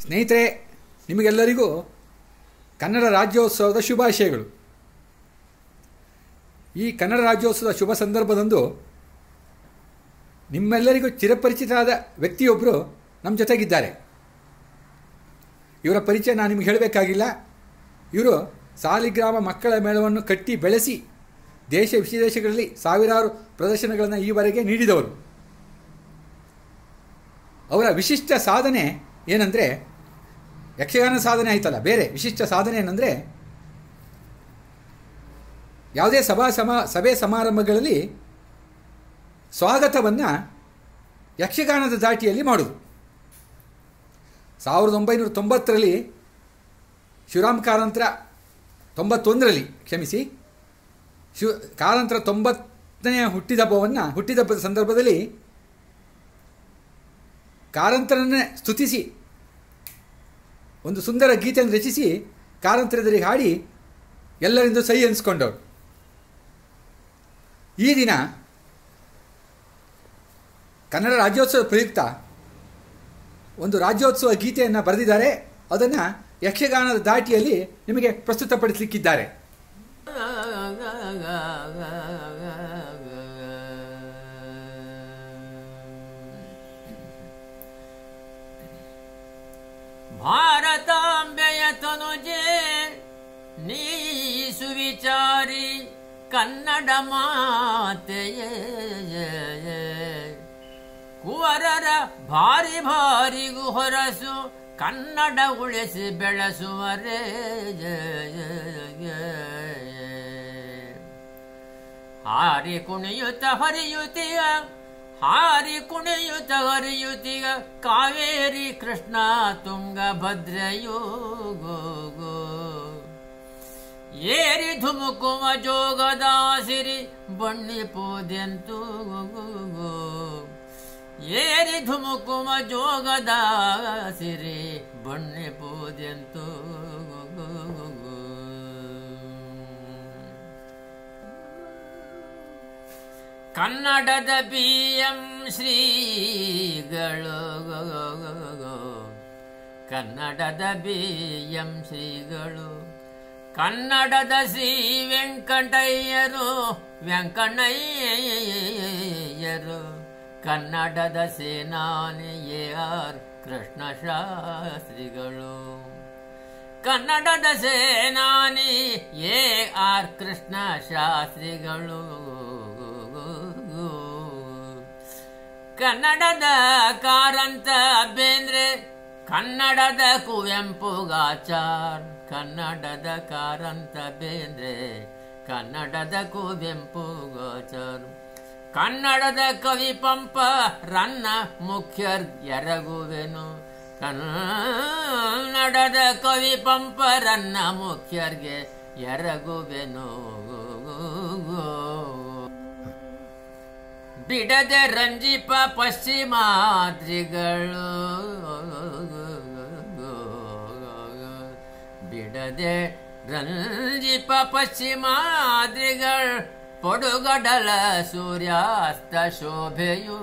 ಸ್ನೇಹಿತರೆ ನಿಮಗೆಲ್ಲರಿಗೂ ಕನ್ನಡ ರಾಜ್ಯೋತ್ಸವದ ಶುಭಾಶಯಗಳು ಈ ಕನ್ನಡ ರಾಜ್ಯೋತ್ಸವದ ಶುಭ ಸಂದರ್ಭದಂದು ನಿಮ್ಮೆಲ್ಲರಿಗೂ ಚಿರಪರಿಚಿತರಾದ ವ್ಯಕ್ತಿಯೊಬ್ಬರು ನಮ್ಮ ಜೊತೆಗಿದ್ದಾರೆ ಇವರ ಪರಿಚಯ ನಾನು ನಿಮಗೆ ಹೇಳಬೇಕಾಗಿಲ್ಲ ಇವರು ಸಾಲಿಗ್ರಾಮ ಮಕ್ಕಳ ಮೇಳವನ್ನು ಕಟ್ಟಿ ಬೆಳೆಸಿ ದೇಶ ವಿದೇಶಗಳಲ್ಲಿ ಸಾವಿರಾರು ಪ್ರದರ್ಶನಗಳನ್ನು ಈವರೆಗೆ ನೀಡಿದವರು ಅವರ ವಿಶಿಷ್ಟ ಸಾಧನೆ ಏನಂದರೆ ಯಕ್ಷಗಾನ ಸಾಧನೆ ಆಯ್ತಲ್ಲ ಬೇರೆ ವಿಶಿಷ್ಟ ಸಾಧನೆ ಏನಂದರೆ ಯಾವುದೇ ಸಭಾ ಸಮಾ ಸಭೆ ಸಮಾರಂಭಗಳಲ್ಲಿ ಸ್ವಾಗತವನ್ನು ಯಕ್ಷಗಾನದ ದಾಟಿಯಲ್ಲಿ ಮಾಡೋದು ಸಾವಿರದ ಒಂಬೈನೂರ ತೊಂಬತ್ತರಲ್ಲಿ ಶಿವರಾಮ್ ಕಾರಂತರ ತೊಂಬತ್ತೊಂದರಲ್ಲಿ ಕ್ಷಮಿಸಿ ಶಿವ ಕಾರಂತರ ತೊಂಬತ್ತನೆಯ ಹುಟ್ಟಿದಬ್ಬವನ್ನು ಹುಟ್ಟಿದಬ್ಬದ ಸಂದರ್ಭದಲ್ಲಿ ಕಾರಂತರನ್ನೇ ಸ್ತುತಿಸಿ ಒಂದು ಸುಂದರ ಗೀತೆಯನ್ನು ರಚಿಸಿ ಕಾರಂತರೆದುರಿಗೆ ಹಾಡಿ ಎಲ್ಲರಿಂದ ಸಹಿ ಅನಿಸ್ಕೊಂಡವರು ಈ ದಿನ ಕನ್ನಡ ರಾಜ್ಯೋತ್ಸವ ಪ್ರಯುಕ್ತ ಒಂದು ರಾಜ್ಯೋತ್ಸವ ಗೀತೆಯನ್ನು ಬರೆದಿದ್ದಾರೆ ಅದನ್ನು ಯಕ್ಷಗಾನದ ದಾಟಿಯಲ್ಲಿ ನಿಮಗೆ ಪ್ರಸ್ತುತಪಡಿಸಲಿಕ್ಕಿದ್ದಾರೆ ಭಾರತಾಂಬೆಯ ತನುಜೆ ನೀ ಸುವಿಚಾರಿ ಕನ್ನಡ ಮಾತೆಯೇ ಕುವರರ ಭಾರಿ ಭಾರಿಗೂ ಹೊರಸು ಕನ್ನಡ ಉಳಿಸಿ ಬೆಳೆಸುವರೇ ಹಾರಿ ಕುಣಿಯುತ್ತ ಹರಿಯುತಿಯ ಹಾರಿ ಕುಣಿಯುತ್ತ ಹರಿಯುತಿಗ ಕಾವೇರಿ ಕೃಷ್ಣ ತುಂಗ ಭದ್ರೆಯೋ ಗೋ ಗೋ ಏರಿ ಧುಮುಕುವ ಜೋಗದಾಸಿರಿ ಬಣ್ಣಿಪೋದೆಂತು ಗೋ ಗೋ ಏರಿ ಧುಮುಕುವ ಜೋಗದ ಸಿರಿ ಬಣ್ಣೆ ಪೋದೆಂತು ಕನ್ನಡದ ಬಿ ಎಂ ಶ್ರೀಗಳು ಕನ್ನಡದ ಬಿ ಎಂ ಶ್ರೀಗಳು ಕನ್ನಡದ ಶ್ರೀ ವೆಂಕಟಯ್ಯರು ವೆಂಕಣ್ಣಯ್ಯರು ಕನ್ನಡದ ಸೇನಾನಿ ಎ ಆರ್ ಕೃಷ್ಣ ಶಾಸ್ತ್ರಿಗಳು ಕನ್ನಡದ ಸೇನಾನಿ ಎ ಆರ್ ಕೃಷ್ಣ ಶಾಸ್ತ್ರಿಗಳು ಕನ್ನಡದ ಕಾರಂತ ಬೇಂದ್ರೆ ಕನ್ನಡದ ಕುವೆಂಪು ಗಾಚಾರ್ ಕನ್ನಡದ ಕಾರಂತ ಬೇಂದ್ರೆ ಕನ್ನಡದ ಕುವೆಂಪು ಗಾಚಾರ್ ಕನ್ನಡದ ಕವಿ ಪಂಪ ರನ್ನ ಮುಖ್ಯರ್ ಎರಗುವೆನು ಕನ್ನಡದ ಕವಿ ಪಂಪ ರನ್ನ ಮುಖ್ಯರ್ಗೆ ಎರಗುವೆನು ಬಿಡದೆ ರಂಜಿಪ ಪಶ್ಚಿಮಾದ್ರಿಗಳು ಬಿಡದೆ ರಂಜಿಪ ಪಶ್ಚಿಮಾದ್ರಿಗಳು ಪಡುಗಡಲ ಸೂರ್ಯಾಸ್ತ ಶೋಭೆಯು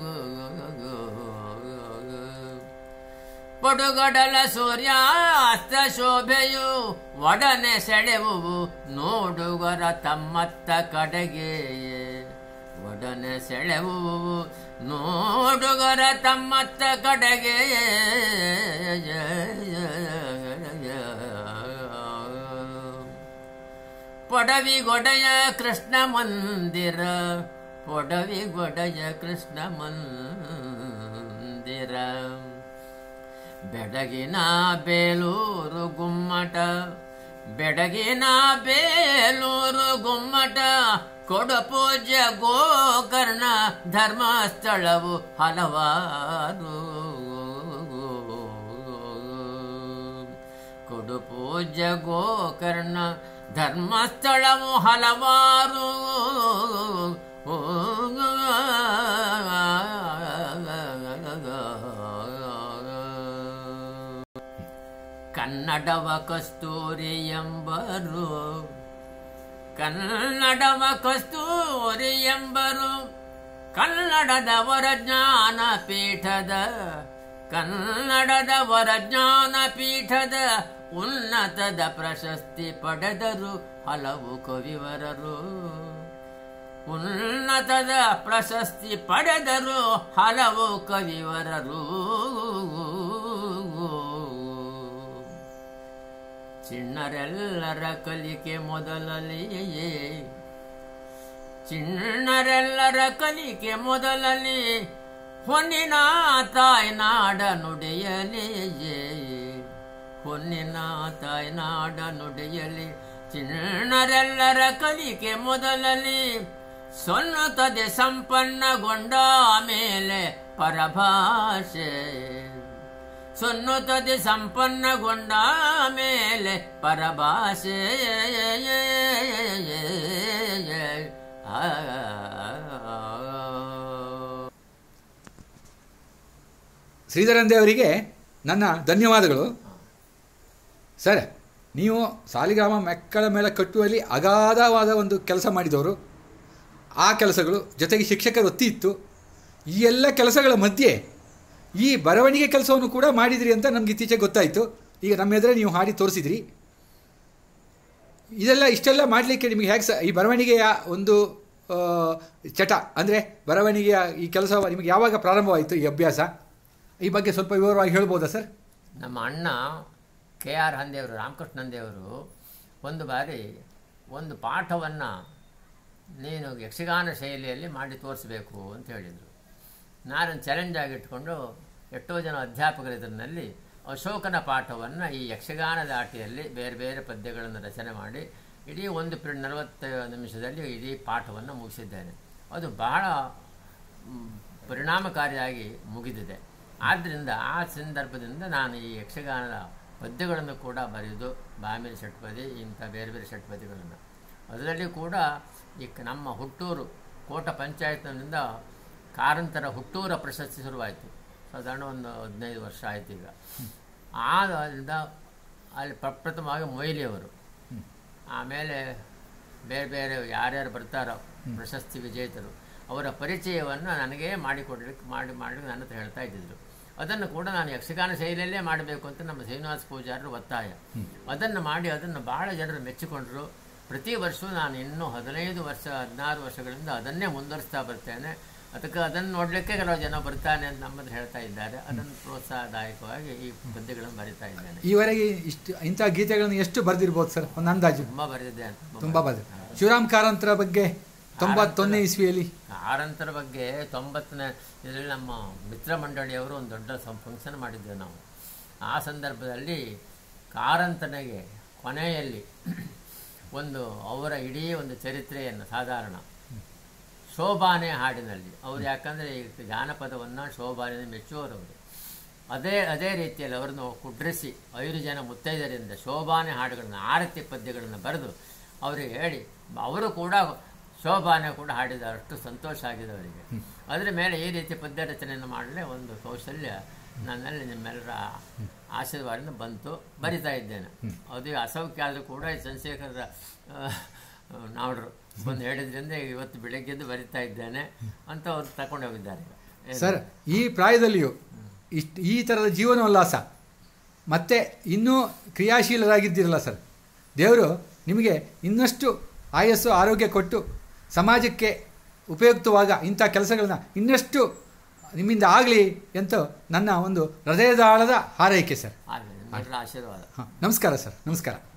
ಪಡುಗಡಲ ಸೂರ್ಯಾಸ್ತ ಶೋಭೆಯು ಒಡನೆ ಸೆಳೆವುವು ನೋಡುಗರ ತಮ್ಮತ್ತ ಕಡೆಗೆ ಒಡನೆ ಸೆಳೆವುವು ನೋಡುಗರ ತಮ್ಮತ್ತ ಕಡೆಗೆ ಪೊಡವಿಗೊಡೆಯ ಕೃಷ್ಣ ಮಂದಿರ ಪೊಡವಿಗೊಡೆಯ ಕೃಷ್ಣ ಮಂದಿರ ಬೆಡಗಿನ ಬೇಲೂರು ಗುಮ್ಮಟ ಬೆಡಗಿನ ಬೇಲೂರು ಗುಮ್ಮಟ ಕೊಡು ಪೂಜ್ಯ ಗೋಕರ್ಣ ಧರ್ಮಸ್ಥಳವು ಹಲವಾರು ಕೊಡು ಪೂಜ್ಯ ಗೋಕರ್ಣ ಧರ್ಮಸ್ಥಳವು ಹಲವಾರು ಕನ್ನಡವ ಕಸ್ತೂರಿ ಎಂಬರು ಕನ್ನಡವ ಕಸ್ತೂರಿ ಎಂಬರು ಕನ್ನಡದವರ ಜ್ಞಾನ ಪೀಠದ ಕನ್ನಡದ ವರಜ್ಞಾನ ಪೀಠದ ಉನ್ನತದ ಪ್ರಶಸ್ತಿ ಪಡೆದರು ಹಲವು ಕವಿವರರು ಉನ್ನತದ ಪ್ರಶಸ್ತಿ ಪಡೆದರು ಹಲವು ಕವಿವರರು ಚಿಣ್ಣರೆಲ್ಲರ ಕಲಿಕೆ ಮೊದಲಲ್ಲಿಯೇ ಚಿಣ್ಣರೆಲ್ಲರ ಕಲಿಕೆ ಮೊದಲಲ್ಲಿ ಹೊನ್ನಿನ ತಾಯ್ನಾಡ ನುಡಿಯಲಿಯೇ ಹೊನ್ನಿನ ತಾಯ್ನಾಡ ನುಡಿಯಲಿ ಚಿಣ್ಣರೆಲ್ಲರ ಕಲಿಕೆ ಮೊದಲಲ್ಲಿ ಸೊನ್ನುತ್ತದೆ ಸಂಪನ್ನಗೊಂಡ ಮೇಲೆ ಪರಭಾಷೆ ಸೊನ್ನುತ್ತದೆ ಸಂಪನ್ನಗೊಂಡ ಮೇಲೆ ಪರಭಾಷೆ ಶ್ರೀಧರಂದೆ ಅವರಿಗೆ ನನ್ನ ಧನ್ಯವಾದಗಳು ಸರ್ ನೀವು ಸಾಲಿಗ್ರಾಮ ಮಕ್ಕಳ ಮೇಲೆ ಕಟ್ಟುವಲ್ಲಿ ಅಗಾಧವಾದ ಒಂದು ಕೆಲಸ ಮಾಡಿದವರು ಆ ಕೆಲಸಗಳು ಜೊತೆಗೆ ಶಿಕ್ಷಕರ ಒತ್ತಿ ಇತ್ತು ಈ ಎಲ್ಲ ಕೆಲಸಗಳ ಮಧ್ಯೆ ಈ ಬರವಣಿಗೆ ಕೆಲಸವನ್ನು ಕೂಡ ಮಾಡಿದಿರಿ ಅಂತ ನಮ್ಗೆ ಇತ್ತೀಚೆಗೆ ಗೊತ್ತಾಯಿತು ಈಗ ನಮ್ಮ ಎದುರೇ ನೀವು ಹಾಡಿ ತೋರಿಸಿದ್ರಿ ಇದೆಲ್ಲ ಇಷ್ಟೆಲ್ಲ ಮಾಡಲಿಕ್ಕೆ ನಿಮಗೆ ಹೇಗೆ ಸ ಈ ಬರವಣಿಗೆಯ ಒಂದು ಆ, ಚಟ ಅಂದರೆ ಬರವಣಿಗೆಯ ಈ ಕೆಲಸ ನಿಮಗೆ ಯಾವಾಗ ಪ್ರಾರಂಭವಾಯಿತು ಈ ಅಭ್ಯಾಸ ಈ ಬಗ್ಗೆ ಸ್ವಲ್ಪ ವಿವರವಾಗಿ ಹೇಳ್ಬೋದಾ ಸರ್ ನಮ್ಮ ಅಣ್ಣ ಕೆ ಆರ್ ಹಂದೇವರು ರಾಮಕೃಷ್ಣ ಹಂದೇವರು ಒಂದು ಬಾರಿ ಒಂದು ಪಾಠವನ್ನು ನೀನು ಯಕ್ಷಗಾನ ಶೈಲಿಯಲ್ಲಿ ಮಾಡಿ ತೋರಿಸಬೇಕು ಅಂತ ಹೇಳಿದರು ನಾನು ಚಾಲೆಂಜ್ ಆಗಿಟ್ಕೊಂಡು ಎಷ್ಟೋ ಜನ ಅಧ್ಯಾಪಕರ ಇದರಲ್ಲಿ ಅಶೋಕನ ಪಾಠವನ್ನು ಈ ಯಕ್ಷಗಾನದ ಆಟಿಯಲ್ಲಿ ಬೇರೆ ಬೇರೆ ಪದ್ಯಗಳನ್ನು ರಚನೆ ಮಾಡಿ ಇಡೀ ಒಂದು ಪಿರಿಯಡ್ ನಲವತ್ತು ನಿಮಿಷದಲ್ಲಿ ಇಡೀ ಪಾಠವನ್ನು ಮುಗಿಸಿದ್ದೇನೆ ಅದು ಬಹಳ ಮ್, ಪರಿಣಾಮಕಾರಿಯಾಗಿ ಮುಗಿದಿದೆ ಆದ್ದರಿಂದ ಆ ಸಂದರ್ಭದಿಂದ ನಾನು ಈ ಯಕ್ಷಗಾನದ ಪದ್ಯಗಳನ್ನು ಕೂಡ ಬರೆದು ಬಾಮಿನಿ ಷಟ್ಪದಿ ಇಂಥ ಬೇರೆ ಬೇರೆ ಷಟ್ಪದಿಗಳನ್ನು ಅದರಲ್ಲಿ ಕೂಡ ಈ ಕ- ನಮ್ಮ ಹುಟ್ಟೂರು ಕೋಟ ಪಂಚಾಯತ್ನಿಂದ ಕಾರಂತರ ಹುಟ್ಟೂರ ಪ್ರಶಸ್ತಿ ಶುರುವಾಯಿತು ಸಾಧಾರಣ ಒಂದು ಹದಿನೈದು ವರ್ಷ ಆಯ್ತು ಈಗ ಆದ್ದರಿಂದ ಅಲ್ಲಿ ಪ್ರಪ್ರಥಮವಾಗಿ ಮೊಯ್ಲಿಯವರು ಆಮೇಲೆ ಬೇರೆ ಬೇರೆ ಯಾರ್ಯಾರು ಬರ್ತಾರೋ ಪ್ರಶಸ್ತಿ ವಿಜೇತರು ಅವರ ಪರಿಚಯವನ್ನು ನನಗೇ ಮಾಡಿಕೊಡ್ಲಿಕ್ಕೆ ಮಾಡಿ ಮಾಡಿ ನನ್ನ ಹತ್ರ ಹೇಳ್ತಾ ಇದ್ದಿದ್ರು ಅದನ್ನು ಕೂಡ ನಾನು ಯಕ್ಷಗಾನ ಶೈಲಿಯಲ್ಲೇ ಮಾಡಬೇಕು ಅಂತ ನಮ್ಮ ಶ್ರೀನಿವಾಸ ಪೂಜಾರರು ಒತ್ತಾಯ ಅದನ್ನು ಮಾಡಿ ಅದನ್ನು ಬಹಳ ಜನರು ಮೆಚ್ಚಿಕೊಂಡರು ಪ್ರತಿ ವರ್ಷವೂ ನಾನು ಇನ್ನೂ ಹದಿನೈದು ವರ್ಷ ಹದಿನಾರು ವರ್ಷಗಳಿಂದ ಅದನ್ನೇ ಮುಂದುವರಿಸ್ತಾ ಬರ್ತೇನೆ ಅದಕ್ಕೆ ಅದನ್ನು ನೋಡಲಿಕ್ಕೆ ಕೆಲವು ಜನ ಬರ್ತಾನೆ ಅಂತ ನಮ್ಮ ಹತ್ರ ಹೇಳ್ತಾ ಇದ್ದಾರೆ ಅದನ್ನು ಪ್ರೋತ್ಸಾಹದಾಯಕವಾಗಿ ಈ ಪದ್ಯಗಳನ್ನು ಬರಿತಾ ಇದ್ದೇನೆ ಈವರೆಗೆ ಇಷ್ಟು ಇಂಥ ಗೀತೆಗಳನ್ನು ಎಷ್ಟು ಬರೆದಿರ್ಬೋದು ಸರ್ ಒಂದು ಅಂದಾಜು ತುಂಬ ಬರೆದಿದ್ದೆ ಅಂತ ತುಂಬ ಬರೆದು ಶಿವರಾಮ್ ಕಾರಂತರ ಬಗ್ಗೆ ತೊಂಬತ್ತೊಂದನೇ ಇಸ್ವಿಯಲ್ಲಿ ಕಾರಂತರ ಬಗ್ಗೆ ತೊಂಬತ್ತನೇ ಇದರಲ್ಲಿ ನಮ್ಮ ಮಿತ್ರ ಮಂಡಳಿಯವರು ಒಂದು ದೊಡ್ಡ ಫಂಕ್ಷನ್ ಮಾಡಿದ್ದೇವೆ ನಾವು ಆ ಸಂದರ್ಭದಲ್ಲಿ ಕಾರಂತನಿಗೆ ಕೊನೆಯಲ್ಲಿ ಒಂದು ಅವರ ಇಡೀ ಒಂದು ಚರಿತ್ರೆಯನ್ನು ಸಾಧಾರಣ ಶೋಭಾನೆ ಹಾಡಿನಲ್ಲಿ ಅವರು ಯಾಕಂದರೆ ಈ ಜಾನಪದವನ್ನು ಶೋಭಾನೆ ಮೆಚ್ಚುವರವರು ಅದೇ ಅದೇ ರೀತಿಯಲ್ಲಿ ಅವರನ್ನು ಕುಡ್ರಿಸಿ ಐದು ಜನ ಮುತ್ತೈದರಿಂದ ಶೋಭಾನೆ ಹಾಡುಗಳನ್ನು ಆರತಿ ಪದ್ಯಗಳನ್ನು ಬರೆದು ಅವರಿಗೆ ಹೇಳಿ ಅವರು ಕೂಡ ಶೋಭಾನೆ ಕೂಡ ಹಾಡಿದ ಅಷ್ಟು ಸಂತೋಷ ಆಗಿದೆ ಅವರಿಗೆ ಅದರ ಮೇಲೆ ಈ ರೀತಿ ಪದ್ಯ ರಚನೆಯನ್ನು ಮಾಡಲೇ ಒಂದು ಕೌಶಲ್ಯ ನನ್ನಲ್ಲಿ ನಿಮ್ಮೆಲ್ಲರ ಆಶೀರ್ವಾದದಿಂದ ಬಂತು ಬರಿತಾ ಇದ್ದೇನೆ ಅದು ಅಸೌಖ್ಯ ಆದರೂ ಕೂಡ ಈ ಚಂದ್ರಶೇಖರ ನಾವ್ರು ಬಂದು ಹೇಳಿದ್ರಿಂದ ಇವತ್ತು ಬೆಳಗ್ಗೆದ್ದು ಬರಿತಾ ಇದ್ದೇನೆ ಅಂತ ಅವ್ರು ತಗೊಂಡು ಹೋಗಿದ್ದಾರೆ ಏನು? ಸರ್ ಈ ಪ್ರಾಯದಲ್ಲಿಯೂ ಇಷ್ಟು ಈ ಥರದ ಜೀವನೋಲ್ಲಾಸ ಮತ್ತು ಇನ್ನೂ ಕ್ರಿಯಾಶೀಲರಾಗಿದ್ದೀರಲ್ಲ ಸರ್ ದೇವರು ನಿಮಗೆ ಇನ್ನಷ್ಟು ಆಯಸ್ಸು ಆರೋಗ್ಯ ಕೊಟ್ಟು ಸಮಾಜಕ್ಕೆ ಉಪಯುಕ್ತವಾಗ ಇಂಥ ಕೆಲಸಗಳನ್ನ ಇನ್ನಷ್ಟು ನಿಮ್ಮಿಂದ ಆಗಲಿ ಅಂತ ನನ್ನ ಒಂದು ಹೃದಯದಾಳದ ಹಾರೈಕೆ ಸರ್ ಆಗಲಿ ನಿಮ್ಮೆಲ್ಲರ ಆಶೀರ್ವಾದ ಹಾಂ ನಮಸ್ಕಾರ ಸರ್ ನಮಸ್ಕಾರ